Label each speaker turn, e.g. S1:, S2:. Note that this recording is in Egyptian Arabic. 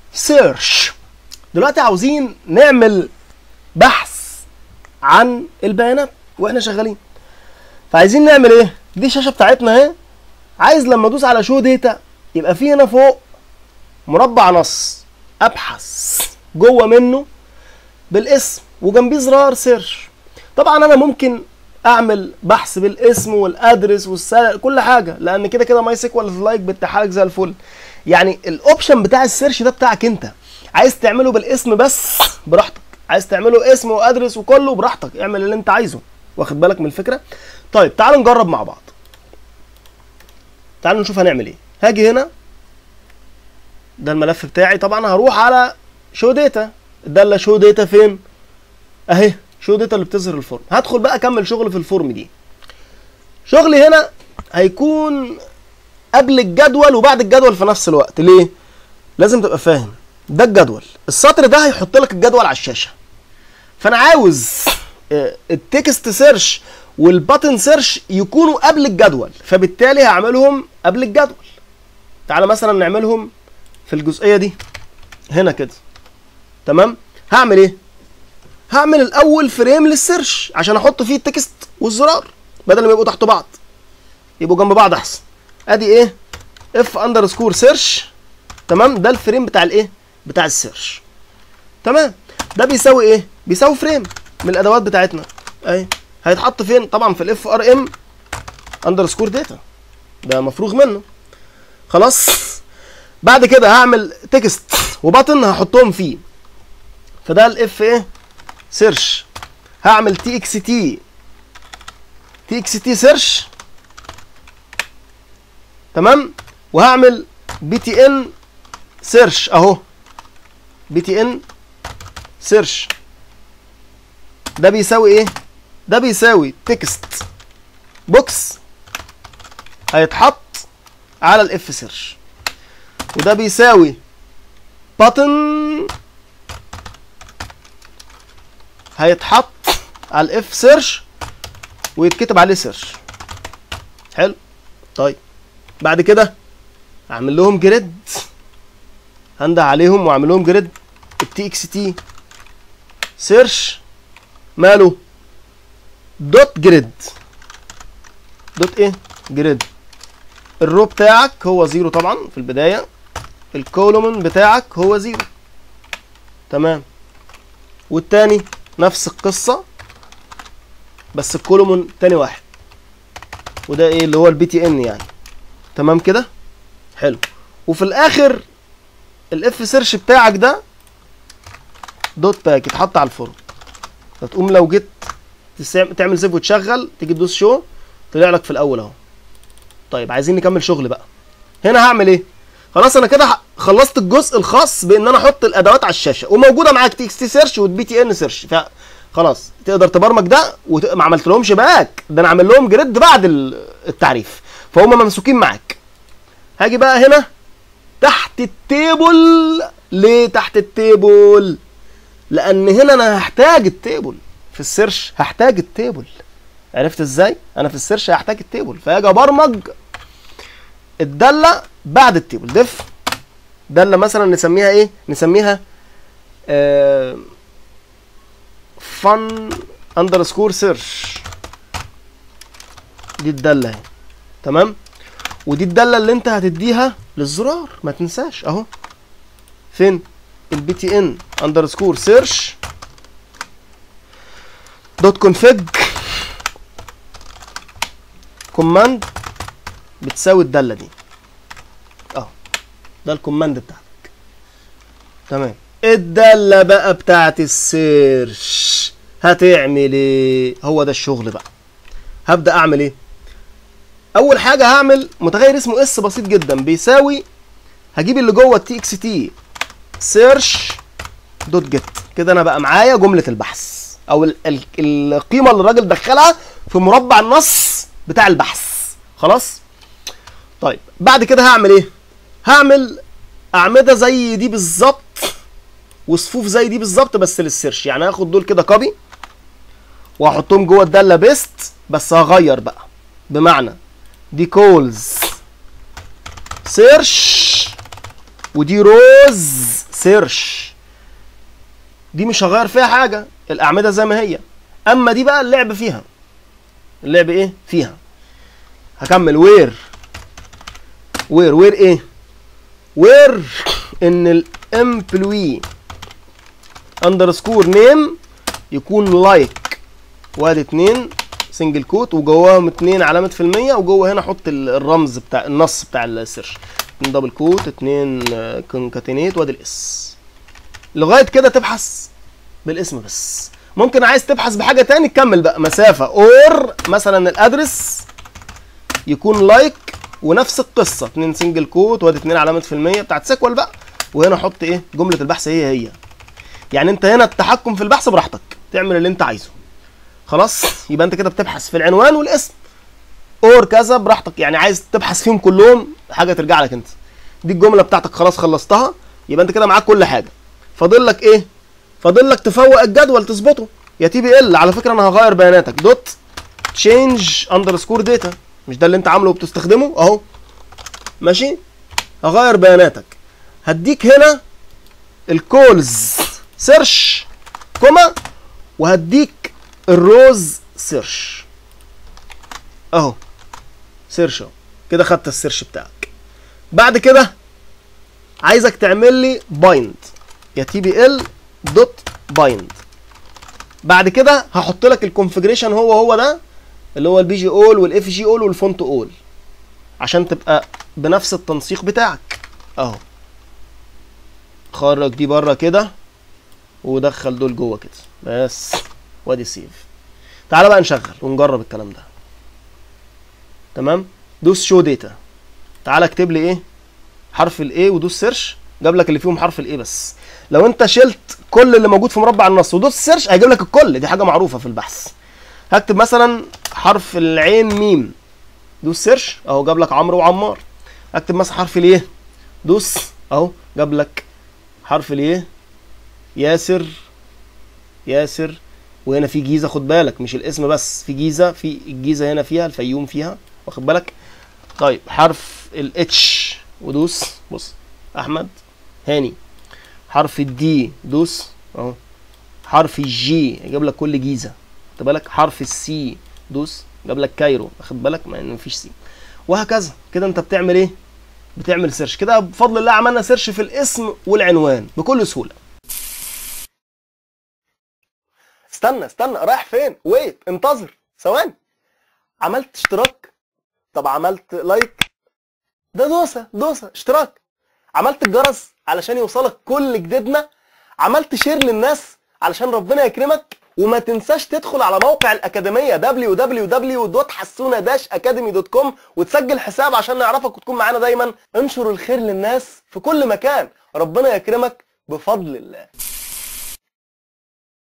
S1: سيرش دلوقتي عاوزين نعمل بحث عن البيانات واحنا شغالين فعايزين نعمل ايه دي الشاشه بتاعتنا اهي عايز لما ادوس على شو داتا يبقى في هنا فوق مربع نص ابحث جوه منه بالاسم وجنبيه زرار سيرش طبعا انا ممكن اعمل بحث بالاسم والادرس والسنه كل حاجه لان كده كده ماي سيكوال لايك بتحالك زي الفل يعني الاوبشن بتاع السيرش ده بتاعك انت عايز تعمله بالاسم بس براحتك عايز تعمله اسم وادرس وكله براحتك اعمل اللي انت عايزه واخد بالك من الفكره طيب تعالوا نجرب مع بعض تعالوا نشوف هنعمل ايه هاجي هنا ده الملف بتاعي طبعا هروح على شو داتا الداله شو داتا فين اهي شو داتا اللي بتظهر الفورم هدخل بقى اكمل شغل في الفورم دي شغلي هنا هيكون قبل الجدول وبعد الجدول في نفس الوقت ليه لازم تبقى فاهم ده الجدول السطر ده هيحط لك الجدول على الشاشه فانا عاوز آه، التكست سيرش والباتن سيرش يكونوا قبل الجدول فبالتالي هعملهم قبل الجدول تعالى مثلا نعملهم في الجزئيه دي هنا كده تمام هعمل ايه هعمل الاول فريم للسيرش عشان احط فيه التكست والزرار بدل ما يبقوا تحت بعض يبقوا جنب بعض احسن ادي ايه اف اندرسكور سيرش تمام ده الفريم بتاع الايه بتاع السيرش تمام ده بيساوي ايه بيساوي فريم من الادوات بتاعتنا اهي هيتحط فين طبعا في الاف ار ام اندرسكور داتا ده مفروغ منه خلاص بعد كده هعمل تكست وبطن هحطهم فيه فده الاف ايه سيرش هعمل تي اكس تي تي اكس تي سيرش تمام وهعمل بي تي ان سيرش اهو بي تي ان سيرش ده بيساوي ايه ده بيساوي تكست بوكس هيتحط على الاف سيرش وده بيساوي باتن هيتحط على الاف سيرش ويتكتب عليه سيرش حلو طيب بعد كده اعمل لهم جريد هنده عليهم واعمل لهم جريد التي اكس تي سيرش ماله دوت جريد دوت ايه جريد الرو بتاعك هو زيرو طبعا في البدايه الكولومن بتاعك هو زيرو تمام والتاني نفس القصه بس الكولومن تاني واحد وده ايه اللي هو البي تي ان يعني تمام كده حلو وفي الاخر الاف سيرش بتاعك ده دوت باك يتحط على الفورم فتقوم لو جيت تسع- تعمل سيف وتشغل تيجي تدوس شو طلع لك في الاول اهو طيب عايزين نكمل شغل بقى هنا هعمل ايه خلاص انا كده ح- خلصت الجزء الخاص بان انا احط الادوات على الشاشه وموجوده معاك تي اكس تي سيرش والبي تي ان سيرش فخلاص تقدر تبرمج ده وما عملت لهمش باك ده انا عامل لهم جريد بعد ال- التعريف فهم ممسوكين معاك هاجي بقى هنا تحت التيبل ليه تحت التيبل لان هنا انا هحتاج التيبل في السيرش هحتاج التيبل عرفت ازاي انا في السيرش هحتاج التيبل فاجي ابرمج الداله بعد التيبل ديف داله مثلا نسميها ايه نسميها فن اندرسكور سيرش دي الداله اهي تمام ودي الداله اللي انت هتديها للزرار ما تنساش اهو فين البي تي ان اندرسكور سيرش دوت كونفيج كوماند بتساوي الداله دي اهو ده الكوماند بتاعتك تمام الداله بقى بتاعت السيرش هتعمل ايه هو ده الشغل بقى هبدا اعمل ايه اول حاجه هعمل متغير اسمه اس بسيط جدا بيساوي هجيب اللي جوه التي اكس تي سيرش دوت جيت كده انا بقى معايا جمله البحث او ال ال القيمه اللي الراجل دخلها في مربع النص بتاع البحث خلاص طيب بعد كده هعمل ايه هعمل اعمده زي دي بالظبط وصفوف زي دي بالظبط بس للسيرش يعني هاخد دول كده كوبي واحطهم جوه الداله بيست بس هغير بقى بمعنى دي كولز سيرش ودي روز سيرش دي مش هغير فيها حاجه الاعمده زي ما هي اما دي بقى اللعب فيها اللعب ايه فيها هكمل وير وير وير ايه وير ان الامبلوي اندرسكور نيم يكون لايك وادي اتنين سنجل كوت وجواهم اتنين علامة في المية وجوه هنا حط ال- الرمز بتاع النص بتاع السيرش اتنين دبل كوت اتنين كونكاتينيت وادي الاس لغاية كده تبحث بالاسم بس ممكن عايز تبحث بحاجة تاني تكمل بقى مسافة اور مثلا الادرس يكون لايك ونفس القصة اتنين سنجل كوت وادي اتنين علامة في المية بتاعت سيكوال بقى وهنا حط ايه جملة البحث هي هي يعني انت هنا التحكم في البحث براحتك تعمل اللي انت عايزه خلاص يبقى انت كده بتبحث في العنوان والاسم اور كذا براحتك يعني عايز تبحث فيهم كلهم حاجه ترجع لك انت دي الجمله بتاعتك خلاص خلصتها يبقى انت كده معاك كل حاجه فاضل لك ايه فاضل لك تفوق الجدول تظبطه يا تي بي ال على فكره انا هغير بياناتك دوت تشينج اندرسكور داتا مش ده اللي انت عامله وبتستخدمه اهو ماشي هغير بياناتك هديك هنا الكولز سيرش كوما وهديك الروز سيرش اهو سيرش اهو كده خدت السيرش بتاعك بعد كده عايزك تعمل لي بايند يا تي بي ال دوت بايند بعد كده هحط لك الكونفجريشن هو هو ده اللي هو البي جي اول والاف جي اول والفونت اول عشان تبقى بنفس التنسيق بتاعك اهو خرج دي بره كده ودخل دول جوه كده بس وادي سيف تعالى بقى نشغل ونجرب الكلام ده تمام دوس شو داتا تعالى اكتب لي ايه حرف الاي ودوس سيرش جاب لك اللي فيهم حرف الاي بس لو انت شلت كل اللي موجود في مربع النص ودوس سيرش هيجيب لك الكل دي حاجه معروفه في البحث هكتب مثلا حرف العين ميم دوس سيرش اهو جاب لك عمرو وعمار اكتب مثلا حرف الايه دوس اهو جاب لك حرف الايه ياسر ياسر وهنا في جيزه خد بالك مش الاسم بس في جيزه في الجيزه هنا فيها الفيوم فيها واخد بالك طيب حرف الاتش ودوس بص احمد هاني حرف الدي دوس اهو حرف الجي يجيب لك كل جيزه خد بالك حرف السي دوس جاب لك كايرو واخد بالك مع ان مفيش سي وهكذا كده انت بتعمل ايه بتعمل سيرش كده بفضل الله عملنا سيرش في الاسم والعنوان بكل سهوله استنى استنى رايح فين ويت انتظر ثواني عملت اشتراك طب عملت لايك ده دوسه دوسه اشتراك عملت الجرس علشان يوصلك كل جديدنا عملت شير للناس علشان ربنا يكرمك وما تنساش تدخل على موقع الأكاديمية www.حسونة-academy.com وتسجل حساب عشان نعرفك وتكون معانا دايما انشر الخير للناس في كل مكان ربنا يكرمك بفضل الله